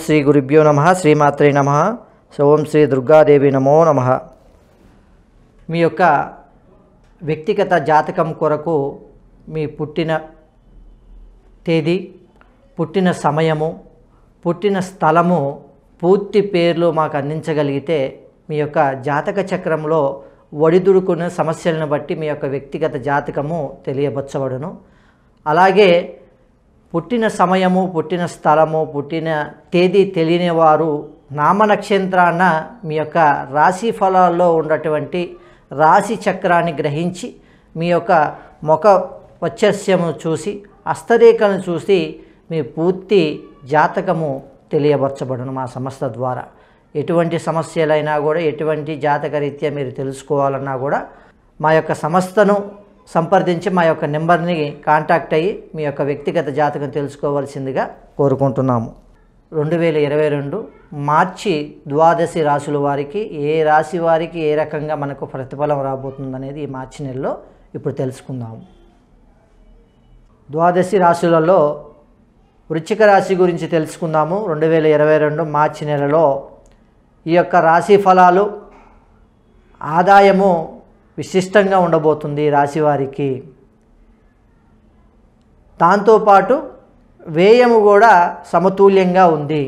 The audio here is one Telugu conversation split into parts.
శ్రీ గురుభ్యో నమ శ్రీమాత్రే నమ ఓం శ్రీ దుర్గాదేవి నమో నమ మీ యొక్క వ్యక్తిగత జాతకం కొరకు మీ పుట్టిన తేదీ పుట్టిన సమయము పుట్టిన స్థలము పూర్తి పేర్లు మాకు అందించగలిగితే మీ యొక్క జాతక చక్రంలో ఒడిదుడుకున్న సమస్యలను బట్టి మీ యొక్క వ్యక్తిగత జాతకము తెలియబచ్చబడును అలాగే పుట్టిన సమయము పుట్టిన స్థలము పుట్టిన తేదీ తెలియని వారు నామ నక్షత్రాన మీ యొక్క రాశి ఫలాల్లో ఉన్నటువంటి రాశి చక్రాన్ని గ్రహించి మీ యొక్క ముఖ వచ్చస్యము చూసి హస్తరేఖలను చూసి మీ పూర్తి జాతకము తెలియబరచబడును మా సంస్థ ద్వారా ఎటువంటి సమస్యలైనా కూడా ఎటువంటి జాతకరీత్యా మీరు తెలుసుకోవాలన్నా కూడా మా యొక్క సంస్థను సంప్రదించి మా యొక్క నెంబర్ని కాంటాక్ట్ అయ్యి మీ యొక్క వ్యక్తిగత జాతకం తెలుసుకోవాల్సిందిగా కోరుకుంటున్నాము రెండు వేల ఇరవై రెండు మార్చి ద్వాదశి రాశుల వారికి ఏ రాశి వారికి ఏ రకంగా మనకు ప్రతిఫలం రాబోతుందనేది ఈ మార్చి నెలలో ఇప్పుడు తెలుసుకుందాము ద్వాదశి రాశులలో వృశ్చిక రాశి గురించి తెలుసుకుందాము రెండు వేల ఇరవై రెండు మార్చి నెలలో ఈ యొక్క రాశి ఫలాలు ఆదాయము విశిష్టంగా ఉండబోతుంది ఈ రాశి వారికి దాంతోపాటు వ్యయము కూడా సమతుల్యంగా ఉంది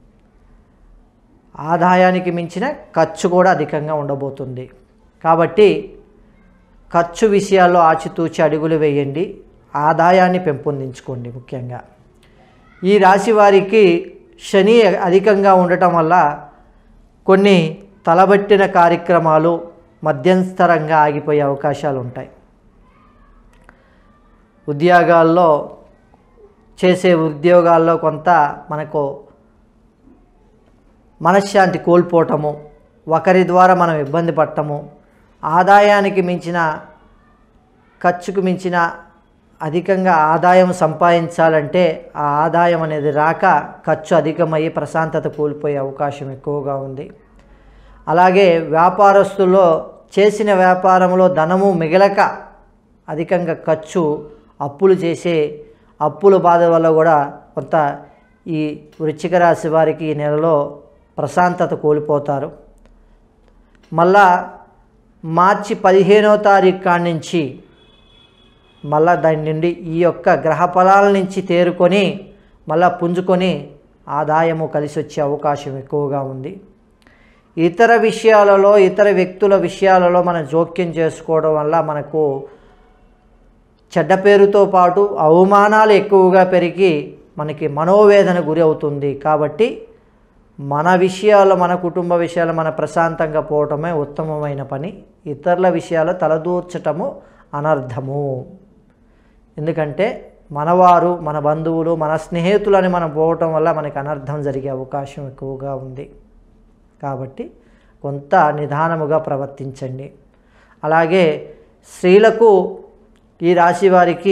ఆదాయానికి మించిన ఖర్చు కూడా అధికంగా ఉండబోతుంది కాబట్టి ఖర్చు విషయాల్లో ఆచితూచి అడుగులు వేయండి ఆదాయాన్ని పెంపొందించుకోండి ముఖ్యంగా ఈ రాశి వారికి శని అధికంగా ఉండటం వల్ల కొన్ని తలబట్టిన కార్యక్రమాలు మధ్యంతరంగా ఆగిపోయే అవకాశాలు ఉంటాయి ఉద్యోగాల్లో చేసే ఉద్యోగాల్లో కొంత మనకు మనశ్శాంతి కోల్పోవటము ఒకరి ద్వారా మనం ఇబ్బంది పడటము ఆదాయానికి మించిన ఖర్చుకు మించిన అధికంగా ఆదాయం సంపాదించాలంటే ఆ ఆదాయం అనేది రాక ఖర్చు అధికమయ్యి ప్రశాంతత కోల్పోయే అవకాశం ఎక్కువగా ఉంది అలాగే వ్యాపారస్తుల్లో చేసిన వ్యాపారంలో ధనము మిగలక అధికంగా ఖర్చు అప్పులు చేసే అప్పుల బాధ వల్ల కూడా కొంత ఈ వృశ్చిక రాశి వారికి ఈ నెలలో ప్రశాంతత కోల్పోతారు మళ్ళా మార్చి పదిహేనో తారీఖు కాడి నుంచి మళ్ళా దాని నుండి ఈ యొక్క గ్రహ ఫలాల నుంచి తేరుకొని మళ్ళా పుంజుకొని ఆదాయము కలిసి వచ్చే అవకాశం ఎక్కువగా ఉంది ఇతర విషయాలలో ఇతర వ్యక్తుల విషయాలలో మనం జోక్యం చేసుకోవడం వల్ల మనకు చెడ్డ పేరుతో పాటు అవమానాలు ఎక్కువగా పెరిగి మనకి మనోవేదన గురి అవుతుంది కాబట్టి మన విషయాలు మన కుటుంబ విషయాలు మన ప్రశాంతంగా పోవటమే ఉత్తమమైన పని ఇతరుల విషయాలు తలదూర్చటము అనర్థము ఎందుకంటే మనవారు మన బంధువులు మన స్నేహితులని మనం పోవటం వల్ల మనకి అనర్థం జరిగే అవకాశం ఎక్కువగా ఉంది కాబట్టి కొంత నిదానముగా ప్రవర్తించండి అలాగే స్త్రీలకు ఈ రాశి వారికి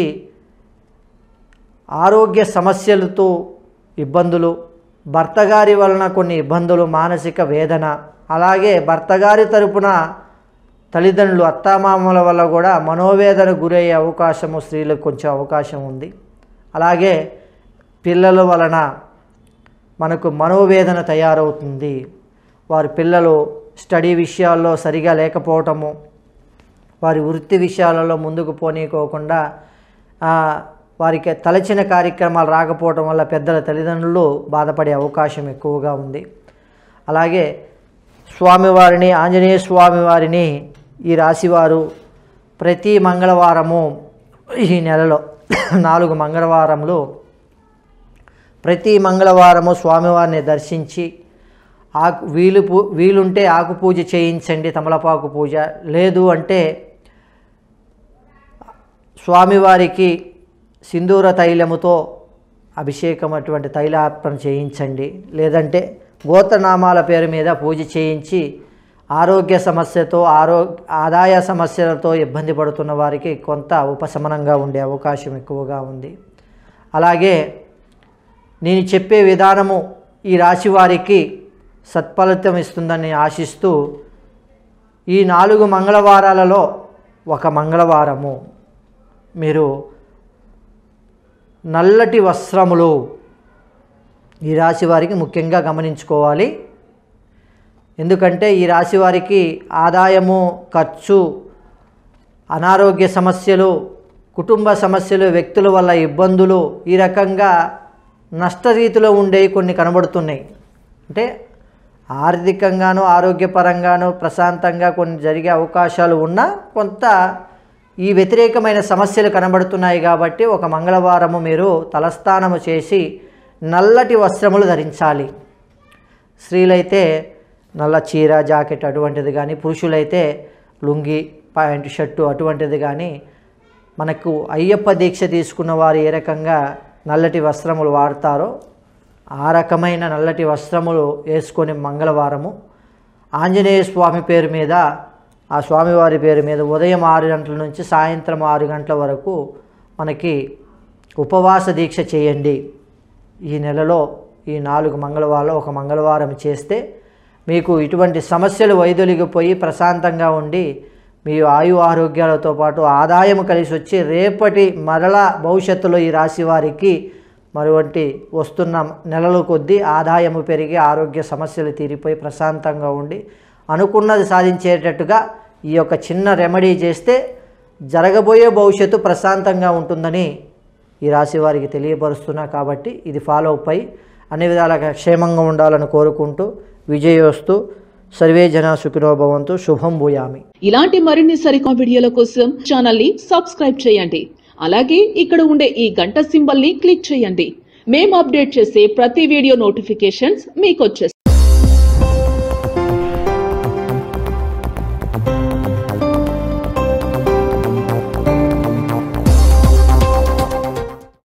ఆరోగ్య సమస్యలతో ఇబ్బందులు భర్తగారి వలన కొన్ని ఇబ్బందులు మానసిక వేదన అలాగే భర్తగారి తరపున తల్లిదండ్రులు అత్తామామల వల్ల కూడా మనోవేదన గురయ్యే అవకాశము స్త్రీలకు కొంచెం అవకాశం ఉంది అలాగే పిల్లల వలన మనకు మనోవేదన తయారవుతుంది వారి పిల్లలు స్టడీ విషయాల్లో సరిగా లేకపోవటము వారి వృత్తి విషయాలలో ముందుకు పోనీకోకుండా వారికి తలచిన కార్యక్రమాలు రాకపోవడం వల్ల పెద్దల తల్లిదండ్రులు బాధపడే అవకాశం ఎక్కువగా ఉంది అలాగే స్వామివారిని ఆంజనేయ స్వామి వారిని ఈ రాశివారు ప్రతి మంగళవారము ఈ నెలలో నాలుగు మంగళవారములు ప్రతి మంగళవారము స్వామివారిని దర్శించి ఆకు వీలు పూ వీలుంటే ఆకు పూజ చేయించండి తమలపాకు పూజ లేదు అంటే స్వామివారికి సింధూర తైలముతో అభిషేకం అటువంటి తైలార్పణ చేయించండి లేదంటే గోత్రనామాల పేరు మీద పూజ చేయించి ఆరోగ్య సమస్యతో ఆరో ఆదాయ సమస్యలతో ఇబ్బంది పడుతున్న వారికి కొంత ఉపశమనంగా ఉండే అవకాశం ఎక్కువగా ఉంది అలాగే నేను చెప్పే విధానము ఈ రాశి వారికి సత్ఫలితం ఇస్తుందని ఆశిస్తూ ఈ నాలుగు మంగళవారాలలో ఒక మంగళవారము మీరు నల్లటి వస్త్రములు ఈ రాశి వారికి ముఖ్యంగా గమనించుకోవాలి ఎందుకంటే ఈ రాశి వారికి ఆదాయము ఖర్చు అనారోగ్య సమస్యలు కుటుంబ సమస్యలు వ్యక్తుల వల్ల ఇబ్బందులు ఈ రకంగా నష్టరీతిలో ఉండేవి కొన్ని కనబడుతున్నాయి అంటే ఆర్థికంగాను ఆరోగ్యపరంగాను ప్రశాంతంగా కొన్ని జరిగే అవకాశాలు ఉన్నా కొంత ఈ వ్యతిరేకమైన సమస్యలు కనబడుతున్నాయి కాబట్టి ఒక మంగళవారము మీరు తలస్నానము చేసి నల్లటి వస్త్రములు ధరించాలి స్త్రీలైతే నల్ల చీర జాకెట్ అటువంటిది కానీ పురుషులైతే లుంగి ప్యాంటు షర్టు అటువంటిది కానీ మనకు అయ్యప్ప దీక్ష తీసుకున్న వారు ఏ రకంగా నల్లటి వస్త్రములు వాడతారో ఆ రకమైన నల్లటి వస్త్రములు వేసుకొని మంగళవారము ఆంజనేయ స్వామి పేరు మీద ఆ స్వామివారి పేరు మీద ఉదయం ఆరు గంటల నుంచి సాయంత్రం ఆరు గంటల వరకు మనకి ఉపవాస దీక్ష చేయండి ఈ నెలలో ఈ నాలుగు మంగళవారం ఒక మంగళవారం చేస్తే మీకు ఇటువంటి సమస్యలు వైదొలిగిపోయి ప్రశాంతంగా ఉండి మీ ఆయు ఆరోగ్యాలతో పాటు ఆదాయం కలిసి వచ్చి రేపటి మరల భవిష్యత్తులో ఈ రాశి వారికి మరొకటి వస్తున్న నెలల కొద్దీ ఆదాయము పెరిగి ఆరోగ్య సమస్యలు తీరిపోయి ప్రశాంతంగా ఉండి అనుకున్నది సాధించేటట్టుగా ఈ యొక్క చిన్న రెమెడీ చేస్తే జరగబోయే భవిష్యత్తు ప్రశాంతంగా ఉంటుందని ఈ రాశి వారికి తెలియపరుస్తున్నా కాబట్టి ఇది ఫాలో అప్ అయి అన్ని విధాలుగా క్షేమంగా ఉండాలని కోరుకుంటూ విజయోస్తు సర్వే జన సుఖినో భవంతు శుభం భూయామి ఇలాంటి మరిన్ని సరికొత్త వీడియోల కోసం ఛానల్ ని సబ్స్క్రైబ్ చేయండి అలాగే ఇక్కడ ఉండే ఈ గంట సింబల్ ని క్లిక్ చేయండి మేము అప్డేట్ చేసే ప్రతి వీడియో నోటిఫికేషన్స్ మీకు